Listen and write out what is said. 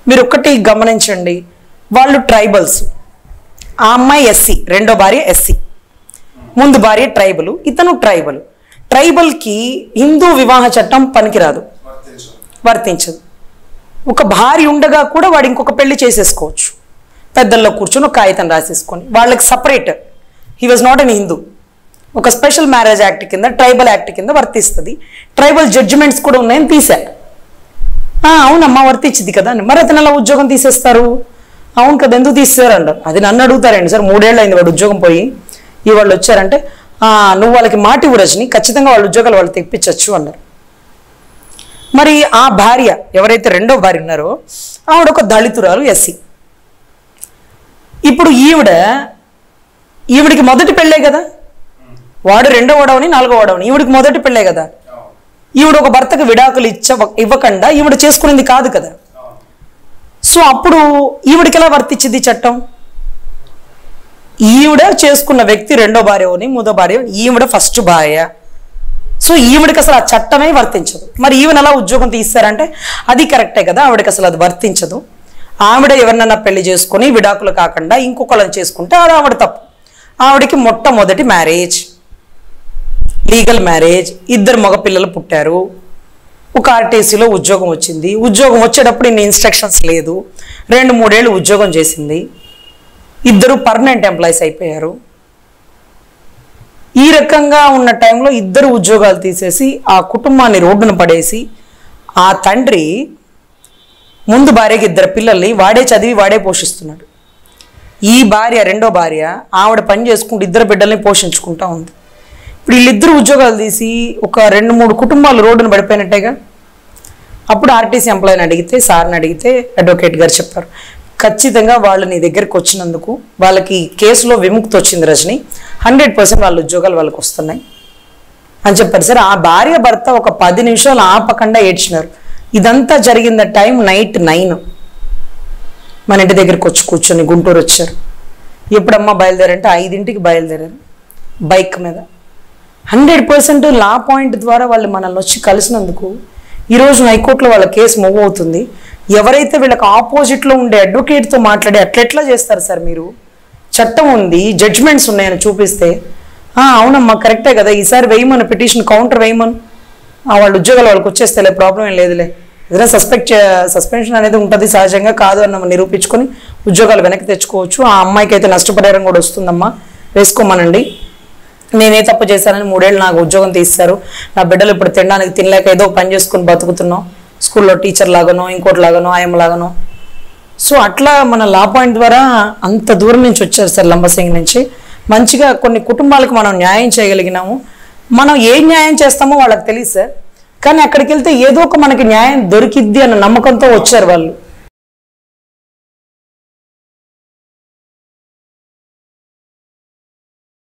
మీరు ఒక్కటి గమనించండి వాళ్ళు ట్రైబల్స్ ఆ అమ్మాయి ఎస్సీ రెండో భార్య ఎస్సీ ముందు భార్య ట్రైబల్ ఇతను ట్రైబల్ ట్రైబల్కి హిందూ వివాహ చట్టం పనికిరాదు వర్తించదు ఒక భార్య ఉండగా కూడా వాడు ఇంకొక పెళ్లి చేసేసుకోవచ్చు పెద్దల్లో కూర్చొని ఒక కాగితం రాసేసుకొని వాళ్ళకి separate he was not an Hindu ఒక స్పెషల్ మ్యారేజ్ యాక్ట్ కింద ట్రైబల్ యాక్ట్ కింద వర్తిస్తుంది ట్రైబల్ జడ్జిమెంట్స్ కూడా ఉన్నాయని తీశారు "ఆ, అవునమ్మా వర్తించింది కదా అని మరి అతను అలా ఉద్యోగం తీసేస్తారు అవును కదా ఎందుకు తీసేశారు అంటారు అది నన్ను అడుగుతారండి సార్ మూడేళ్ళు అయింది వాడు ఉద్యోగం పోయి ఈ వాళ్ళు వచ్చారంటే "ఆ, నువ్వు వాళ్ళకి మాట ఇవ్వు రజని ఖచ్చితంగా వాళ్ళ ఉద్యోగాలు వాళ్ళు తెప్పించవచ్చు అన్నారు మరి ఆ భార్య ఎవరైతే రెండో భార్య ఉన్నారో ఆవిడ ఒక దళితురాలు ఎస్సీ ఇప్పుడు ఈవిడ ఈవిడికి మొదటి పెళ్ళే కదా వాడు రెండో వాడవని నాలుగో వాడవని ఈవిడికి మొదటి పెళ్ళే కదా ఈవిడ ఒక భర్తకు విడాకులు ఇచ్చ ఇవ్వకుండా ఈవిడ చేసుకునేది కాదు కదా సో అప్పుడు ఈవిడికి ఎలా వర్తించింది చట్టం ఈవిడ చేసుకున్న వ్యక్తి రెండో భార్యని మూడో భార్య ఈవిడ ఫస్ట్ భార్య సో ఈవిడికి అసలు ఆ చట్టమే వర్తించదు మరి ఈవిడ ఎలా ఉద్యోగం తీస్తారంటే అది కరెక్టే కదా ఆవిడకి అసలు అది వర్తించదు ఆవిడ ఎవరినన్నా పెళ్లి చేసుకొని విడాకులు కాకుండా ఇంకొకళ్ళని చేసుకుంటే అది ఆవిడ తప్పు ఆవిడకి మొట్టమొదటి మ్యారేజ్ లీగల్ మ్యారేజ్ ఇద్దరు మగపిల్లలు పుట్టారు ఒక ఆర్టీసీలో ఉద్యోగం వచ్చింది ఉద్యోగం వచ్చేటప్పుడు ఇన్ని ఇన్స్ట్రక్షన్స్ లేదు రెండు మూడేళ్ళు ఉద్యోగం చేసింది ఇద్దరు పర్మనెంట్ ఎంప్లాయీస్ అయిపోయారు ఈ రకంగా ఉన్న టైంలో ఇద్దరు ఉద్యోగాలు తీసేసి ఆ కుటుంబాన్ని రోడ్డున పడేసి ఆ తండ్రి ముందు భార్యకి ఇద్దరు పిల్లల్ని వాడే చదివి వాడే పోషిస్తున్నాడు ఈ భార్య రెండో భార్య ఆవిడ పని చేసుకుంటూ ఇద్దరు బిడ్డల్ని పోషించుకుంటా ఉంది ఇప్పుడు వీళ్ళిద్దరు ఉద్యోగాలు తీసి ఒక రెండు మూడు కుటుంబాలు రోడ్డున పడిపోయినట్టేగా అప్పుడు ఆర్టీసీ ఎంప్లాయీని అడిగితే సార్ని అడిగితే అడ్వకేట్ గారు చెప్పారు ఖచ్చితంగా వాళ్ళు నీ దగ్గరికి వచ్చినందుకు వాళ్ళకి కేసులో విముక్తి వచ్చింది రజని హండ్రెడ్ పర్సెంట్ వాళ్ళ ఉద్యోగాలు వాళ్ళకి వస్తున్నాయి అని చెప్పారు సార్ ఆ భార్య భర్త ఒక పది నిమిషాలు ఆపకుండా ఏడ్చినారు ఇదంతా జరిగింద టైం నైట్ నైన్ మన ఇంటి దగ్గరికి వచ్చి కూర్చొని గుంటూరు వచ్చారు ఎప్పుడమ్మా బయలుదేరంటే ఐదింటికి బయలుదేరారు బైక్ మీద హండ్రెడ్ పర్సెంట్ లా పాయింట్ ద్వారా వాళ్ళు మనల్ని వచ్చి కలిసినందుకు ఈరోజు హైకోర్టులో వాళ్ళ కేసు మూవ్ అవుతుంది ఎవరైతే వీళ్ళకి ఆపోజిట్లో ఉండే అడ్వకేట్తో మాట్లాడి అట్లెట్లా చేస్తారు సార్ మీరు చట్టం ఉంది జడ్జ్మెంట్స్ ఉన్నాయని చూపిస్తే "ఆ, అవునమ్మా కరెక్టే కదా ఈసారి వేయమని పిటిషన్ కౌంటర్ వేయమని ఆ, వాళ్ళ ఉద్యోగాలు వాళ్ళకి వచ్చేస్తేలే ప్రాబ్లం ఏం లేదులే ఏదైనా సస్పెక్ట్ సస్పెన్షన్ అనేది ఉంటుంది సహజంగా కాదు అన్న నిరూపించుకొని ఉద్యోగాలు వెనక్కి తెచ్చుకోవచ్చు ఆ అమ్మాయికి అయితే నష్టపరిహారం కూడా వస్తుందమ్మా వేసుకోమనండి నేనే తప్పు చేశానని మూడేళ్ళు నాకు ఉద్యోగం తీస్తారు నా బిడ్డలు ఇప్పుడు తినడానికి తినలేక ఏదో పని చేసుకుని బతుకుతున్నాం స్కూల్లో టీచర్ లాగానో ఇంకోటి లాగానో ఆయమ్మ లాగానో సో అట్లా మన లా పాయింట్ ద్వారా అంత దూరం నుంచి వచ్చారు సార్ లంబసింగ్ నుంచి మంచిగా కొన్ని కుటుంబాలకు మనం న్యాయం చేయగలిగినాము మనం ఏ న్యాయం చేస్తామో వాళ్ళకి తెలియదు సార్ కానీ అక్కడికి వెళ్తే ఏదో ఒక మనకి న్యాయం దొరికిద్ది అన్న నమ్మకంతో వచ్చారు వాళ్ళు